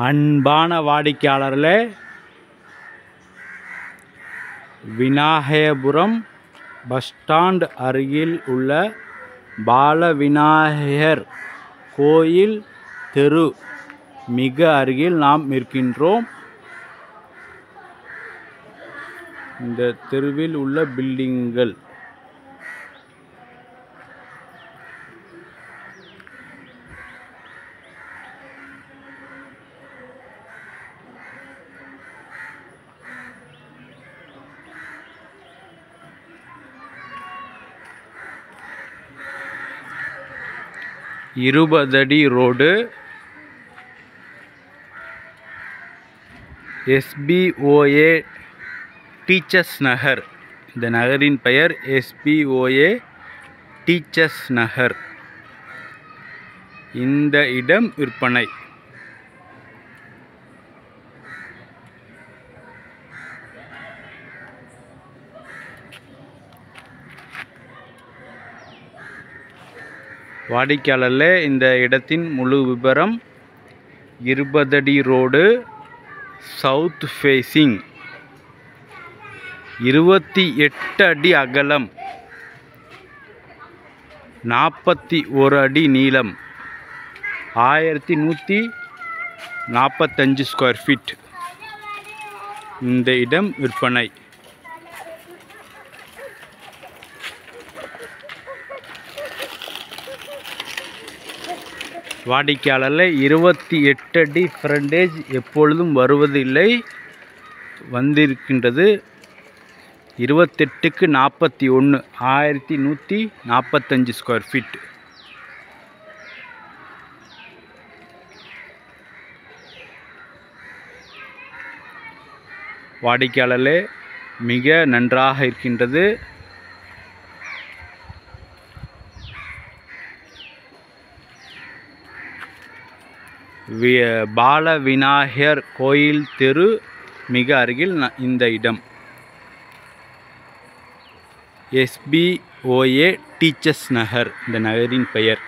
அன்பான வாடிக்கையாளர்களே Vinayagapuram bus stand அருகில் உள்ள பால விநாயகர் கோயில் தெரு மிக அருகில் நாம் இருக்கின்றோம் இந்த தெருவில் உள்ள பில்டிங்கள் இருபதடி ரோடு எஸ்பிஓஏ டீச்சர்ஸ் நகர் இந்த நகரின் பெயர் எஸ்பிஓஏ டீச்சர்ஸ் நகர் இந்த இடம் விற்பனை வாடிக்கையாளர்களே இந்த இடத்தின் முழு விபரம் இருபதடி ரோடு சவுத் ஃபேஸிங் இருபத்தி எட்டு அடி அகலம் நாற்பத்தி ஒரு அடி நீளம் ஆயிரத்தி நூற்றி நாற்பத்தஞ்சு ஸ்கொயர் ஃபீட் இந்த இடம் விற்பனை வாடிக்கையாளரில் இருபத்தி எட்டு அடி ஃப்ரண்டேஜ் எப்பொழுதும் வருவதில்லை வந்திருக்கின்றது இருபத்தெட்டுக்கு நாற்பத்தி ஒன்று ஆயிரத்தி நூற்றி நாற்பத்தஞ்சு ஸ்கொயர் ஃபீட் வாடிக்கையாளர்களே மிக நன்றாக இருக்கின்றது வி பால விநாயகர் கோயில் தெரு மிக அருகில் ந- இந்த இடம் எஸ்பிஓஏ டீச்சர்ஸ் நகர் இந்த நகரின் பெயர்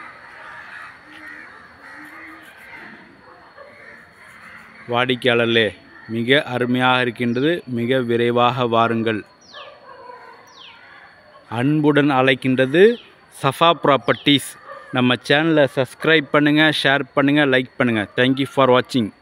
வாடிக்கையாளர்களே மிக அருமையாக இருக்கின்றது மிக விரைவாக வாருங்கள் அன்புடன் அழைக்கின்றது சஃபா ப்ராப்பர்ட்டிஸ் நம்ம சேனலை சப்ஸ்கிரைப் பண்ணுங்கள் ஷேர் பண்ணுங்கள் லைக் பண்ணுங்கள் தேங்க்யூ ஃபார் வாட்சிங்